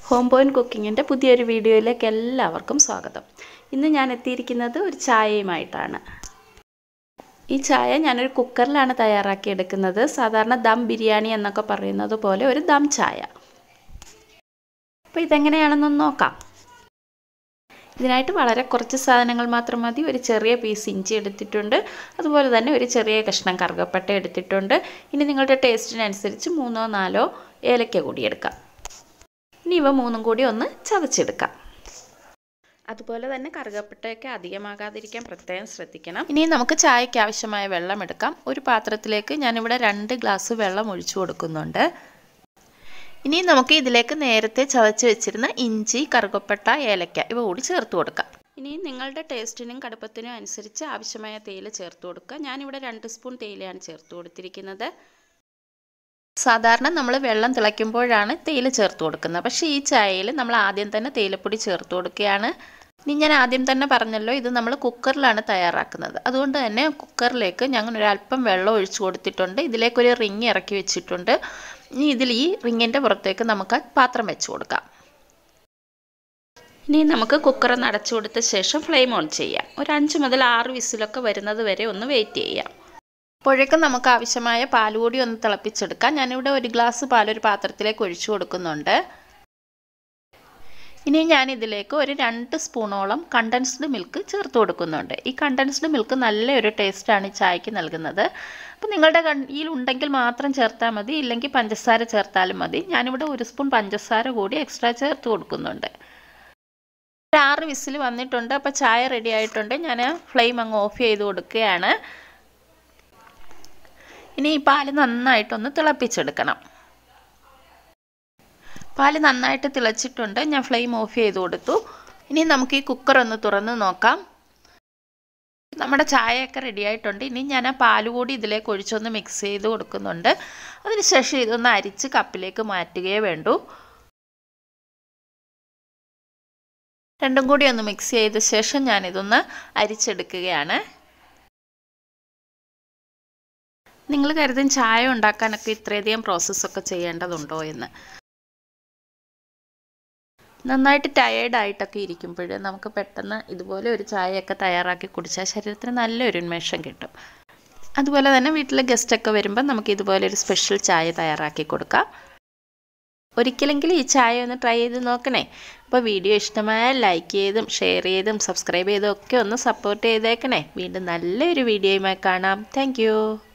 home point കുക്കിങ്ങിൻ്റെ പുതിയൊരു വീഡിയോയിലേക്ക് എല്ലാവർക്കും സ്വാഗതം ഇന്ന് ഞാൻ എത്തിയിരിക്കുന്നത് ഒരു ചായയുമായിട്ടാണ് ഈ ചായ ഞാനൊരു കുക്കറിലാണ് തയ്യാറാക്കി എടുക്കുന്നത് സാധാരണ ദം ബിരിയാണി എന്നൊക്കെ പറയുന്നത് പോലെ ഒരു ദം ചായ അപ്പോൾ ഇതെങ്ങനെയാണെന്നൊന്ന് നോക്കാം ഇതിനായിട്ട് വളരെ കുറച്ച് സാധനങ്ങൾ മാത്രം മതി ഒരു ചെറിയ പീസ് ഇഞ്ചി എടുത്തിട്ടുണ്ട് അതുപോലെ തന്നെ ഒരു ചെറിയ കഷ്ണം കറുകപ്പട്ട എടുത്തിട്ടുണ്ട് ഇനി നിങ്ങളുടെ ടേസ്റ്റിനനുസരിച്ച് മൂന്നോ നാലോ ഏലക്ക കൂടി എടുക്കാം ഇനി ഇവ മൂന്നും കൂടി ഒന്ന് ചതച്ചെടുക്കാം അതുപോലെ തന്നെ കറുകപ്പട്ടയൊക്കെ അധികമാകാതിരിക്കാൻ പ്രത്യേകം ശ്രദ്ധിക്കണം ഇനി നമുക്ക് ചായയ്ക്ക് ആവശ്യമായ വെള്ളം എടുക്കാം ഒരു പാത്രത്തിലേക്ക് ഞാനിവിടെ രണ്ട് ഗ്ലാസ് വെള്ളം ഒഴിച്ചു കൊടുക്കുന്നുണ്ട് ഇനി നമുക്ക് ഇതിലേക്ക് നേരത്തെ ചതച്ച് വെച്ചിരുന്ന ഇഞ്ചി കറുകപ്പട്ട ഏലക്ക ഇവ കൂടി ചേർത്ത് കൊടുക്കാം ഇനി നിങ്ങളുടെ ടേസ്റ്റിനും കടുപ്പത്തിനും അനുസരിച്ച് ആവശ്യമായ തേയില ചേർത്ത് കൊടുക്കുക ഞാനിവിടെ രണ്ട് സ്പൂൺ തേയിലയാണ് ചേർത്ത് കൊടുത്തിരിക്കുന്നത് സാധാരണ നമ്മൾ വെള്ളം തിളയ്ക്കുമ്പോഴാണ് തേയില ചേർത്ത് കൊടുക്കുന്നത് പക്ഷേ ഈ ചായയിൽ നമ്മൾ ആദ്യം തന്നെ തേയിലപ്പൊടി ചേർത്ത് കൊടുക്കുകയാണ് ഇനി ഞാൻ ആദ്യം തന്നെ പറഞ്ഞല്ലോ ഇത് നമ്മൾ കുക്കറിലാണ് തയ്യാറാക്കുന്നത് അതുകൊണ്ട് തന്നെ കുക്കറിലേക്ക് ഞങ്ങൾ ഒരല്പം വെള്ളം ഒഴിച്ചു കൊടുത്തിട്ടുണ്ട് ഇതിലേക്കൊരു റിങ് ഇറക്കി വെച്ചിട്ടുണ്ട് ഇനി ഇതിൽ ഈ റിങ്ങിൻ്റെ പുറത്തേക്ക് നമുക്ക് പാത്രം വെച്ച് കൊടുക്കാം ഇനി നമുക്ക് കുക്കർ ഒന്ന് അടച്ചു കൊടുത്ത ശേഷം ഫ്ലെയിം ഓൺ ചെയ്യാം ഒരു അഞ്ച് മുതൽ ആറ് വിസിലൊക്കെ വരുന്നത് വരെ ഒന്ന് വെയിറ്റ് ചെയ്യാം അപ്പോഴേക്കും നമുക്ക് ആവശ്യമായ പാൽ കൂടി ഒന്ന് തിളപ്പിച്ചെടുക്കാം ഞാനിവിടെ ഒരു ഗ്ലാസ് പാൽ ഒരു പാത്രത്തിലേക്ക് ഒഴിച്ചു കൊടുക്കുന്നുണ്ട് ഇനി ഞാൻ ഇതിലേക്ക് ഒരു രണ്ട് സ്പൂണോളം കണ്ടൻസ്ഡ് മിൽക്ക് ചേർത്ത് കൊടുക്കുന്നുണ്ട് ഈ കണ്ടൻസ്ഡ് മിൽക്ക് നല്ലൊരു ടേസ്റ്റാണ് ഈ ചായക്ക് നൽകുന്നത് അപ്പോൾ നിങ്ങളുടെ കയ്യിൽ ഉണ്ടെങ്കിൽ മാത്രം ചേർത്താൽ മതി ഇല്ലെങ്കിൽ പഞ്ചസാര ചേർത്താലും മതി ഞാനിവിടെ ഒരു സ്പൂൺ പഞ്ചസാര കൂടി എക്സ്ട്രാ ചേർത്ത് കൊടുക്കുന്നുണ്ട് ഒരു ആറ് വിസിൽ വന്നിട്ടുണ്ട് അപ്പോൾ ചായ റെഡി ആയിട്ടുണ്ട് ഞാൻ ഫ്ലെയിം അങ്ങ് ഓഫ് ചെയ്ത് കൊടുക്കുകയാണ് ഇനി ഈ പാല് നന്നായിട്ടൊന്ന് തിളപ്പിച്ചെടുക്കണം പാല് നന്നായിട്ട് തിളച്ചിട്ടുണ്ട് ഞാൻ ഫ്ലെയിം ഓഫ് ചെയ്ത് കൊടുത്തു ഇനി നമുക്ക് ഈ കുക്കർ ഒന്ന് തുറന്ന് നോക്കാം നമ്മുടെ ചായയൊക്കെ റെഡി ആയിട്ടുണ്ട് ഇനി ഞാൻ ആ പാല് കൂടി ഇതിലേക്ക് ഒഴിച്ചൊന്ന് മിക്സ് ചെയ്ത് കൊടുക്കുന്നുണ്ട് അതിനുശേഷം ഇതൊന്ന് അരിച്ച് കപ്പിലേക്ക് മാറ്റുകയേ വേണ്ടൂ രണ്ടും കൂടി ഒന്ന് മിക്സ് ചെയ്ത ശേഷം ഞാനിതൊന്ന് അരിച്ചെടുക്കുകയാണ് നിങ്ങൾ കരുതും ചായ ഉണ്ടാക്കാനൊക്കെ ഇത്രയധികം പ്രോസസ്സൊക്കെ ചെയ്യേണ്ടതുണ്ടോ എന്ന് നന്നായിട്ട് ടയേർഡായിട്ടൊക്കെ ഇരിക്കുമ്പോൾ നമുക്ക് പെട്ടെന്ന് ഇതുപോലെ ഒരു ചായയൊക്കെ തയ്യാറാക്കി കുടിച്ചാൽ ശരീരത്തിന് നല്ലൊരു ഉന്മേഷം കിട്ടും അതുപോലെ തന്നെ വീട്ടിൽ ഗസ്റ്റൊക്കെ വരുമ്പോൾ നമുക്ക് ഇതുപോലെ ഒരു സ്പെഷ്യൽ ചായ തയ്യാറാക്കി കൊടുക്കാം ഒരിക്കലെങ്കിലും ഈ ചായ ഒന്ന് ട്രൈ ചെയ്ത് നോക്കണേ അപ്പോൾ വീഡിയോ ഇഷ്ടമായാൽ ലൈക്ക് ചെയ്തും ഷെയർ ചെയ്തും സബ്സ്ക്രൈബ് ചെയ്തും ഒക്കെ ഒന്ന് സപ്പോർട്ട് ചെയ്തേക്കണേ വീണ്ടും നല്ലൊരു വീഡിയോയുമായി കാണാം താങ്ക്